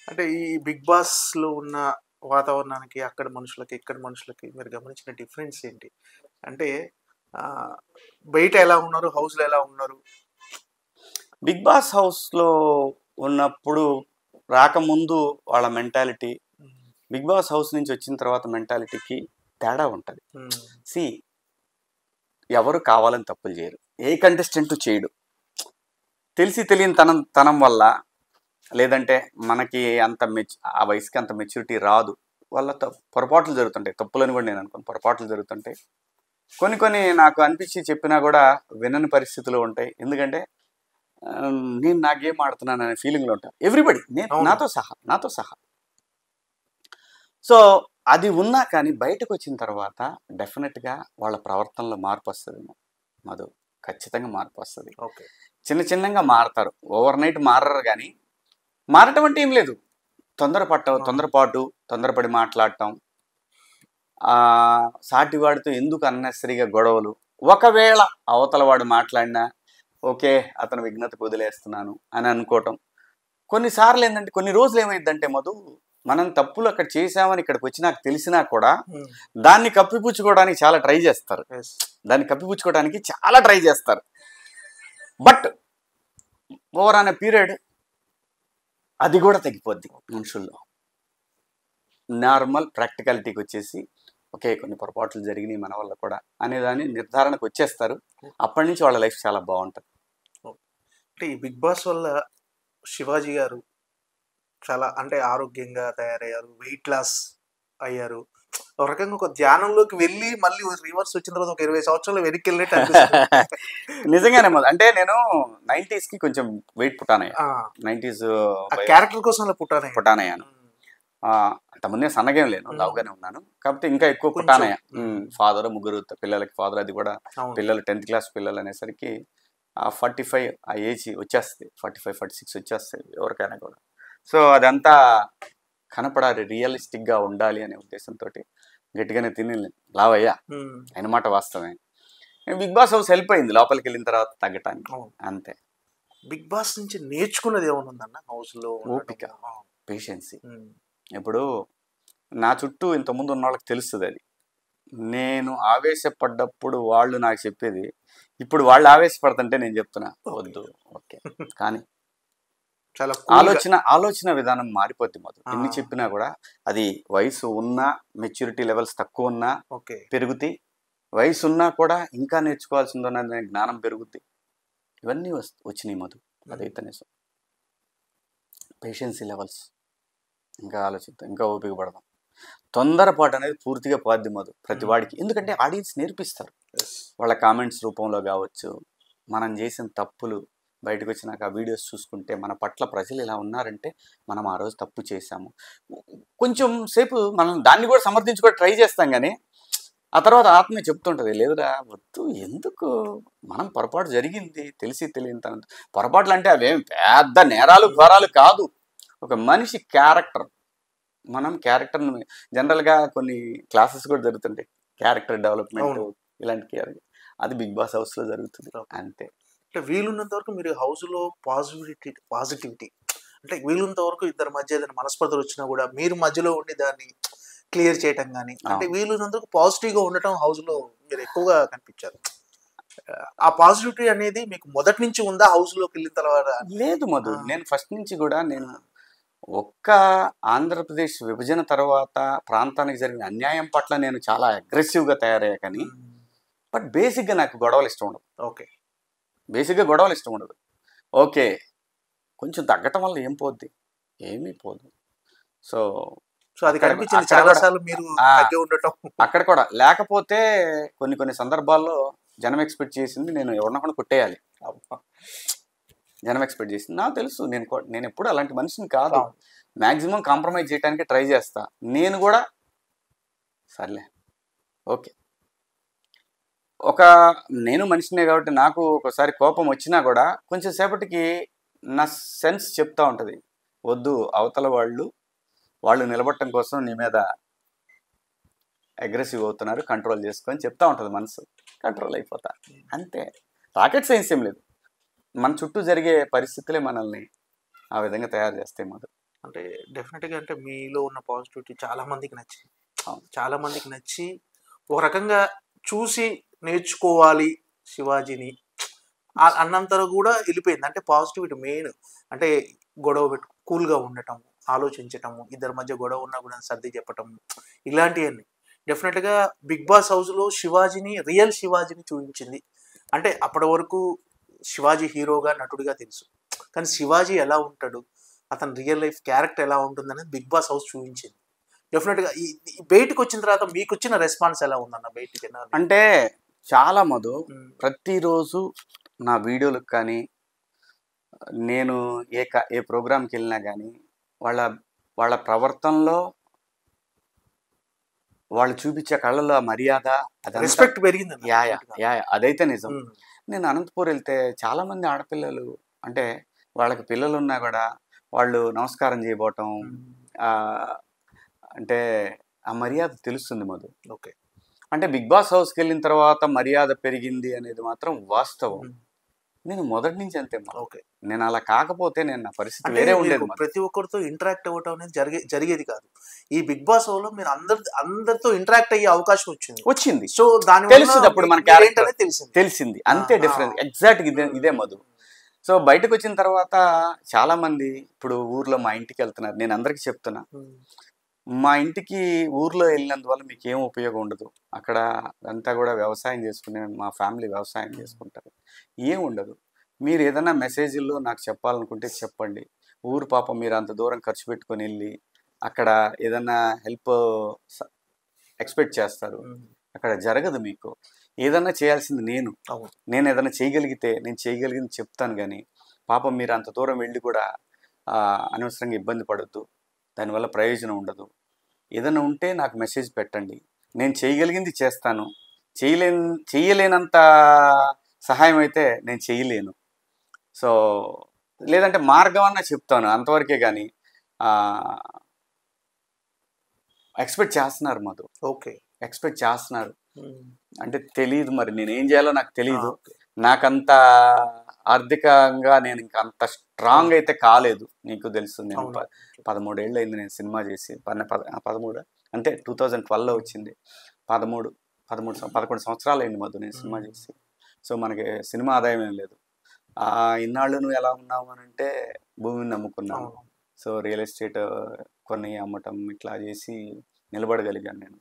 అంటే ఈ big boss లో ఉన్న వాతావరణానికి అక్కడ మనుషులకి ఇక్కడ మనుషులకి మీరు గమనించిన డిఫరెన్స్ ఏంటి అంటే ఆ, బయట ఎలా ఉన్నారు హౌస్ లో ఎలా ఉన్నారు బిగ్ బాస్ హౌస్లో ఉన్నప్పుడు రాకముందు వాళ్ళ మెంటాలిటీ బిగ్ బాస్ హౌస్ నుంచి వచ్చిన తర్వాత మెంటాలిటీకి తేడా ఉంటుంది ఉమ్, సి ఎవరు కావాలని తప్పులు చేయరు ఏ కంటెస్టెంట్ చేయడు తెలిసి తెలియని తనం తనం వల్ల లేదంటే మనకి అంత మెచ్ ఆ వయసుకి అంత మెచ్యూరిటీ రాదు వల్ల త- పొరపాట్లు జరుగుతుంటాయి తప్పులని కూడా నేను అనుకోను పొరపాట్లు జరుగుతుంటాయి కొన్ని కొన్ని నాకు అనిపించి చెప్పినా కూడా వినని పరిస్థితులు ఉంటాయి ఎందుకంటే ఆ, నేను నా గేమ్ ఆడుతున్నాను అనే ఫీలింగ్లో ఉంటా ఎవ్రీబడి నేను అవును. నాతో సహా నాతో సహా సో అది ఉన్నా కానీ బయటకు వచ్చిన తర్వాత డెఫినెట్గా వాళ్ళ ప్రవర్తనలో మార్పు వస్తుంది మధు ఖచ్చితంగా మార్పు వస్తుంది ఓకే చిన్న చిన్నగా మారతారు ఓవర్ నైట్ మారరు కానీ మారటం అంటే ఏం లేదు తొందరపడటం తొందరపాటు తొందరపడి మాట్లాడటం ఆ, సాటివాడితో ఎందుకు అన్నెసరిగా గొడవలు ఒకవేళ అవతల వాడు మాట్లాడినా ఓకే అతను విఘ్నతకు వదిలేస్తున్నాను అని అనుకోవటం కొన్నిసార్లు ఏంటంటే కొన్ని రోజులు ఏమైందంటే మధు మనం తప్పులు అక్కడ చేసామని ఇక్కడికి వచ్చి నాకు తెలిసినా కూడా ఉమ్, దాన్ని కప్పిపుచ్చుకోవడానికి చాలా ట్రై చేస్తారు yes. దాన్ని కప్పిపుచ్చుకోవడానికి చాలా ట్రై చేస్తారు బట్ ఓవర్ అనే పీరియడ్ అది కూడా తగ్గిపోద్ది మనుషుల్లో నార్మల్ ప్రాక్టికాలిటీకి వచ్చేసి ఓకే కొన్ని పొరపాట్లు జరిగినాయి మన వల్ల కూడా అనేదాన్ని నిర్ధారణకు వచ్చేస్తారు అప్పటి నుంచి వాళ్ళ లైఫ్ చాలా బాగుంటుంది అంటే ఈ బిగ్ బాస్ వల్ల శివాజీ గారు చాలా అంటే ఆరోగ్యంగా తయారయ్యారు వెయిట్ లాస్ అయ్యారు ఒక రకంగా ఒక ధ్యానంలోకి వెళ్ళి మళ్ళీ రివర్స్ వచ్చిన తర్వాత ఒక ఇరవై సంవత్సరాలు వెనక్కి వెళ్ళినట్టు అనిపిస్తుంది. నిజంగానే మొదలు అంటే నేను 90s కి కొంచెం వెయిట్ పుట్టానయ్యా ఆ, నైంటీస్ ఆ క్యారెక్టర్ కోసం అలా పుట్టాను పుట్టానయ్యాను ఆ, అంతకుముందే సన్నగేం లేను మ్మ్. లావుగానే ఉన్నాను కాకపోతే ఇంకా ఎక్కువ కొంచెం. పుట్టానయ్యా మ్మ్. ఫాదర్ ముగ్గురు త- పిల్లలకి ఫాదర్ అది కూడా అవును పిల్లలు టెన్త్ క్లాస్ పిల్లలు అనేసరికి ఆ ఫార్టీ ఫైవ్ ఆ ఏజ్ వచ్చేస్తుంది ఫార్టీ ఫైవ్ ఫార్టీ సిక్స్ వచ్చేస్తుంది ఎవరికైనా కూడా సో అదంతా కనపడాలి రియలిస్టిక్గా ఉండాలి అనే ఉద్దేశంతో గట్టిగానే తిని లావయ్యా ఉమ్, అయిన మాట వాస్తవమే బిగ్ బాస్ హౌస్ హెల్ప్ అయింది లోపలికి వెళ్ళిన తర్వాత తగ్గటానికి అవును. అంతే బిగ్ బాస్ నుంచి నేర్చుకున్నది ఏమైనా ఉందన్న హౌస్ లో ఉండడం? ఓపిక. ఆ, పేషెన్సీ ఉమ్, ఇప్పుడు నా చుట్టూ ఇంతకుముందు ఉన్న వాళ్ళకి తెలుస్తుంది అది నేను ఆవేశపడ్డప్పుడు వాళ్ళు నాకు చెప్పేది ఇప్పుడు వాళ్ళు ఆవేశపడుతుంటే నేను చెప్తున్నా వద్దు ఓకే కానీ చాలా cool గా- ఆలోచన ఆలోచన విధానం మారిపోద్ది మొదలు ఎన్ని ఆ. చెప్పినా కూడా అది వయసు ఉన్నా మెచ్యూరిటీ లెవెల్స్ తక్కువ ఉన్నా ఓకే పెరుగుతాయి వయసు ఉన్నా కూడా ఇంకా నేర్చుకోవాల్సింది ఉన్నది జ్ఞానం పెరుగుద్ది ఇవన్నీ వస్తు వచ్చినాయి మధు అదైతే నిజం పేషెన్సీ లెవెల్స్ ఇంకా ఆలోచిద్దాం ఇంకా ఓపిక పడదాం తొందరపాటు అనేది పూర్తిగా పోద్ది మధు ప్రతి Hmm. వాడికి ఎందుకంటే ఆడియన్స్ నేర్పిస్తారు Yes. వాళ్ళ కామెంట్స్ రూపంలో కావచ్చు మనం చేసిన తప్పులు బయటకు వచ్చినాక ఆ వీడియోస్ చూసుకుంటే మన పట్ల ప్రజలు ఇలా ఉన్నారంటే మనం ఆ రోజు తప్పు చేశాము కొంచెం సేపు మనం దాన్ని కూడా సమర్థించుకొని ట్రై చేస్తాం కానీ ఆ తర్వాత ఆత్మ చెప్తుంటది లేదురా వద్దు ఎందుకు మనం పొరపాటు జరిగింది తెలిసి తెలియని తన పొరపాట్లు అంటే అవేం పెద్ద నేరాలు ఘోరాలు కాదు ఒక మనిషి క్యారెక్టర్ మనం క్యారెక్టర్ని జనరల్గా కొన్ని క్లాసెస్ కూడా జరుగుతుంటాయి క్యారెక్టర్ డెవలప్మెంట్ అవును. ఇలాంటి క్యారెక్టర్ అది బిగ్ బాస్ హౌస్లో జరుగుతుంది Okay. అంతే అంటే వీలున్నంత వరకు మీరు హౌస్ లో పాజిటివిటీ పాజిటివిటీ అంటే వీలున్నంత వరకు ఇద్దరి మధ్య ఏదైనా మనస్పర్ధలు వచ్చినా కూడా మీరు మధ్యలో ఉండి దాన్ని క్లియర్ చేయటం కానీ అంటే వీలున్నంత వరకు పాజిటివ్ గా ఉండటం హౌస్ లో మీరు ఎక్కువగా కనిపించారు ఆ పాజిటివిటీ అనేది మీకు మొదటి నుంచి ఉందా హౌస్ లోకి వెళ్ళిన తర్వాత లేదు మధు ఆ. నేను ఫస్ట్ నుంచి కూడా నేను ఒక్క ఆంధ్రప్రదేశ్ విభజన తర్వాత ప్రాంతానికి జరిగిన అన్యాయం పట్ల నేను చాలా అగ్రెసివ్గా తయారయ్యా కానీ బట్ బేసిక్గా నాకు గొడవలు ఇష్టం ఉండదు ఓకే బేసిక్గా గొడవలు ఇష్టం ఉండదు ఓకే కొంచెం తగ్గటం వల్ల ఏం పోద్ది ఏమీ పోదు సో సో అది అక్కడ- కనిపించింది అక్కడ చాలా కూడా- సార్లు మీరు ఆ. తగ్గి ఉండటం అక్కడ కూడా లేకపోతే కొన్ని కొన్ని సందర్భాల్లో జనం ఎక్స్పెక్ట్ చేసింది నేను ఎవరినొకరిని కొట్టేయాలి జనం ఎక్స్పెక్ట్ చేసింది నాకు తెలుసు నేను కొ- నేను ఎప్పుడు అలాంటి మనిషిని కాదు అవును. మ్యాక్సిమం కాంప్రమైజ్ చేయడానికి ట్రై చేస్తా నేను కూడా సర్లే ఓకే ఒక నేను మనిషినే కాబట్టి నాకు ఒకసారి కోపం వచ్చినా కూడా కొంచెం సేపటికి నా సెన్స్ చెప్తా ఉంటుంది వద్దు అవతల వాళ్ళు వాళ్ళు నిలబడటం కోసం నీ మీద అగ్రెసివ్ అవుతున్నారు కంట్రోల్ చేసుకొని చెప్తా ఉంటుంది మనసు కంట్రోల్ అయిపోతా అంతే రాకెట్ సైన్స్ ఏం లేదు మన చుట్టూ జరిగే పరిస్థితులే మనల్ని ఆ విధంగా తయారు చేస్తాయి మొదలు అంటే డెఫినెట్ గా అంటే మీలో ఉన్న పాజిటివిటీ చాలా మందికి నచ్చింది అవును. చాలా మందికి నచ్చి ఒక రకంగా చూసి నేర్చుకోవాలి శివాజీని ఆ- అన్నంతలో కూడా వెళ్ళిపోయింది అంటే పాజిటివిటీ మెయిన్ అంటే గొడవ పెట్టు కూల్గా ఉండటం ఆలోచించటము ఇద్దరి మధ్య గొడవ ఉన్నా కూడా సర్ది చెప్పటం ఇలాంటివన్నీ డెఫినెట్గా బిగ్ బాస్ హౌస్లో శివాజీని రియల్ శివాజీని చూపించింది అంటే అప్పటి వరకు శివాజీ హీరోగా నటుడిగా తెలుసు కానీ శివాజీ ఎలా ఉంటాడు అతని రియల్ లైఫ్ క్యారెక్టర్ ఎలా ఉంటుందనేది బిగ్ బాస్ హౌస్ చూపించింది డెఫినెట్గా ఈ ఈ బయటకు వచ్చిన తర్వాత మీకు వచ్చిన రెస్పాన్స్ ఎలా ఉందన్న బయటికి వినాలి. అంటే చాలా మధు ఉమ్, ప్రతిరోజు నా వీడియోలకు కానీ నేను ఏ క ఏ ప్రోగ్రామ్కి వెళ్ళినా కానీ వాళ్ళ వాళ్ళ ప్రవర్తనలో వాళ్ళు చూపించే కళ్ళలో ఆ మర్యాద అదంతా రెస్పెక్ట్ పెరిగింది యా యా యా యా, అదైతే నిజం ఉమ్, నేను అనంతపూర్ వెళ్తే చాలా మంది ఆడపిల్లలు అంటే వాళ్ళకి పిల్లలు ఉన్నా కూడా వాళ్ళు నమస్కారం చేయబోవటం ఉమ్, ఆ, అంటే ఆ మర్యాద తెలుస్తుంది మధు ఓకే అంటే బిగ్ బాస్ హౌస్కి వెళ్ళిన తర్వాత మర్యాద పెరిగింది అనేది మాత్రం వాస్తవం ఉమ్, నేను మొదటి నుంచి అంతే మధు. ఓకే నేను అలా కాకపోతే నేను నా పరిస్థితి అంటే వేరే మీకు ఉండేది మధు. ప్రతి ఒక్కరితో ఇంటరాక్ట్ అవ్వటం అనేది జరిగే జరిగేది కాదు ఈ బిగ్ బాస్ లో మీరు అందరి అందరితో ఇంటరాక్ట్ అయ్యే అవకాశం వచ్చింది వచ్చింది సో దాని తెలుస్తుంది అప్పుడు మన character. తెలిసింది తెలిసింది అంతే ఆ, డిఫరెన్స్ ఆ. ఎగ్జాక్ట్ ఇదే ఇదే మధు సో బయటకు వచ్చిన తర్వాత చాలా మంది ఇప్పుడు ఊర్లో మా ఇంటికి వెళ్తున్నారు నేను అందరికి చెప్తున్నా ఉమ్, మా ఇంటికి ఊర్లో వెళ్ళినందువల్ల మీకు ఏం ఉపయోగం ఉండదు అక్కడ అంతా కూడా వ్యవసాయం చేసుకునే మా ఫ్యామిలీ వ్యవసాయం చేసుకుంటారు ఏం ఉండదు మీరు ఏదైనా మెసేజ్ల్లో నాకు చెప్పాలనుకుంటే చెప్పండి ఊరు పాప మీరు అంత దూరం ఖర్చు పెట్టుకొని వెళ్ళి అక్కడ ఏదైనా హెల్ప్ ఎక్స్పెక్ట్ చేస్తారు ఉమ్, అక్కడ జరగదు మీకు ఏదన్నా చేయాల్సింది నేను అవును నేను ఏదైనా చేయగలిగితే నేను చేయగలిగింది చెప్తాను కానీ పాపం మీరు అంత దూరం వెళ్ళి కూడా ఆ, అనవసరంగా ఇబ్బంది పడద్దు దానివల్ల ప్రయోజనం ఉండదు ఏదైనా ఉంటే నాకు మెసేజ్ పెట్టండి నేను చేయగలిగింది చేస్తాను చేయలేని చేయలేనంత సహాయం అయితే నేను చేయలేను సో లేదంటే మార్గం అన్నా చెప్తాను అంతవరకే కానీ ఎక్స్పెక్ట్ చేస్తున్నారు మధు ఓకే ఎక్స్పెక్ట్ చేస్తున్నారు ఉమ్, అంటే తెలియదు మరి నేను ఏం చేయాలో నాకు తెలియదు ఆ, ఓకే. నాకంత ఆర్థికంగా నేను ఇంకా అంత స్ట్రాంగ్ అయితే కాలేదు నీకు తెలుసు నేను అవును. ప- పదమూడేళ్ళు అయింది నేను సినిమా చేసి పన్న పద ఆ, పదమూడు అంటే టూ థౌజండ్ ట్వెల్వ్లో వచ్చింది పదమూడు పదమూడు సం- పదకొండు సంవత్సరాలు అయింది మధు నేను సినిమా మ్మ్. చేసి సో మనకి సినిమా ఆదాయం ఏం లేదు ఆ ఇన్నాళ్ళు నువ్వు ఎలా ఉన్నావు అని అంటే భూమిని నమ్ముకున్నాను అవును సో రియల్ ఎస్టేట్ కొన్ని అమ్మటం ఇట్లా చేసి నిలబడగలిగాను నేను